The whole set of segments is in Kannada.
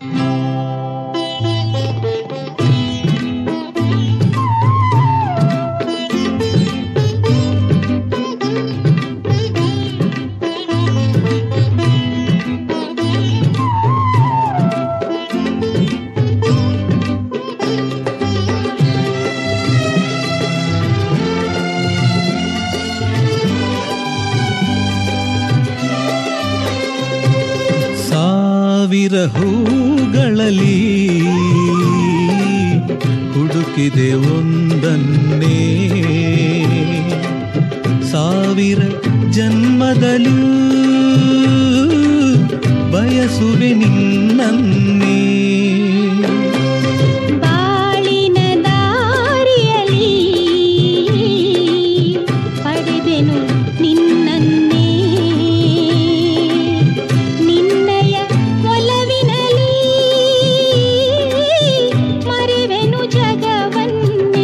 ಸಾವಿರ ಹೂಗಳಲ್ಲಿ ಹುಡುಕಿದೆ ಒಂದನ್ನೇ ಸಾವಿರ ಜನ್ಮದಲ್ಲೂ ಬಯಸುವೆ ನಿನ್ನನ್ನೇ ಬಾಳಿನ ದಾರಿಯಲಿ ಪಡೆದೆನು ನಿನ್ನನ್ನೇ ನಿನ್ನಯ ಒಲವಿನಲಿ ಮರೆವೆನು ಜಗವನ್ನೇ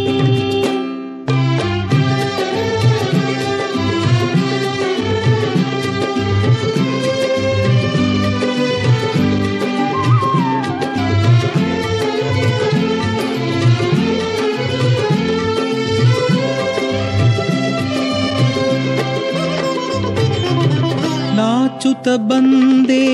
ನಾಚುತ ಬಂದೆ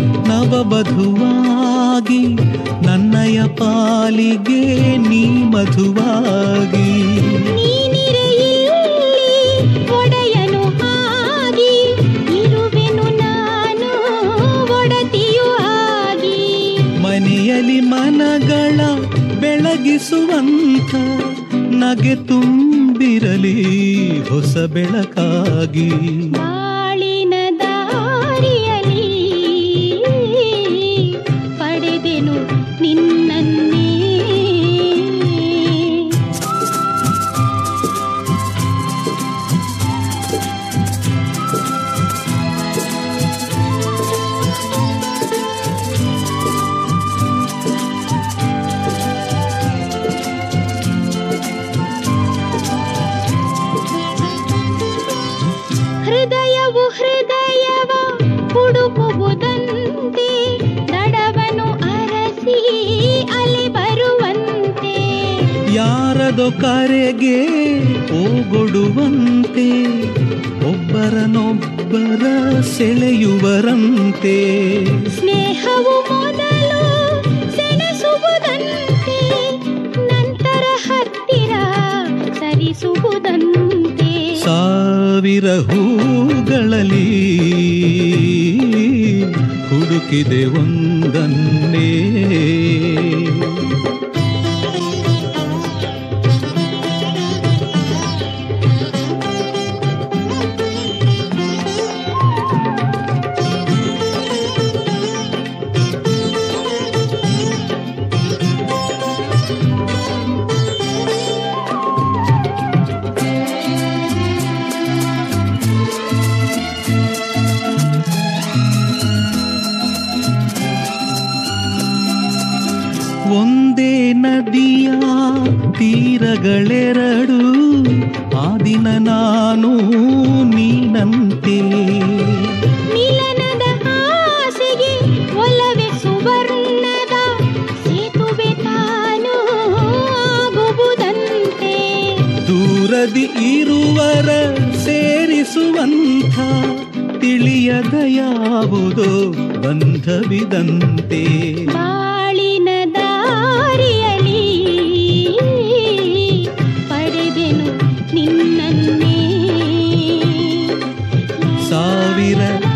ನವವಧುವಾಗಿ ನನ್ನಯ ಪಾಲಿಗೆ ನೀ ಮಧುವಾಗಿ ನೀನಿರೆಯಲ್ಲಿ ಒಡೆಯನು ಆಗಿ ಇರುವೆನು ನಾನು ಒಡತಿಯು ಆಗಿ ಮನೆಯಲ್ಲಿ ಮನಗಳ ಬೆಳಗಿಸುವಂಥ ನಗೆ ತುಂಬಿರಲಿ ಹೊಸ ಬೆಳಕಾಗಿ ಬಾಳಿನ ದಾರಿಯಲಿ ಪಡೆದೆನು ನಿನ್ನನ್ನೇ ಹೃದಯವು ಹೃದಯವ ಹುಡುಕುವುದಂತೆ ದಡವನು ಅರಸಿ ಅಲೆ ಬರುವಂತೆ ಯಾರದೋ ಕರೆಗೆ ಓಗೊಡುವಂತೆ ಒಬ್ಬರನೊಬ್ಬರ ಸೆಳೆಯುವರಂತೆ ಸ್ನೇಹವು ಮೊದಲು ಸೆಣಸುವುದಂತೆ ನಂತರ ಹತ್ತಿರ ಸರಿಸುವುದಂತೆ ಸಾವಿರ ಹೂಗಳಲ್ಲಿ ಹುಡುಕಿದೆ ಒಂದನ್ನೇ ಒಂದೇ ನದಿಯ ತೀರಗಳೆರಡು ಆ ದಿನ ನಾನು ನೀನಂತೆ ಮಿಲನದ ಆಸೆಗೆ ಒಲವೆ ಸುವರ್ಣದ ಸೇತುವೆ ತಾನು ಆಗುವುದಂತೆ ದೂರದಿ ಇರುವರ ಸೇರಿಸುವಂಥ ತಿಳಿಯದ ಯಾವುದೋ ಬಂಧವಿದಂತೆ ಬಾಳಿನ ದಾರಿಯಲಿ ಪಡೆದೆನು ನಿನ್ನನ್ನೇ ಸಾವಿರ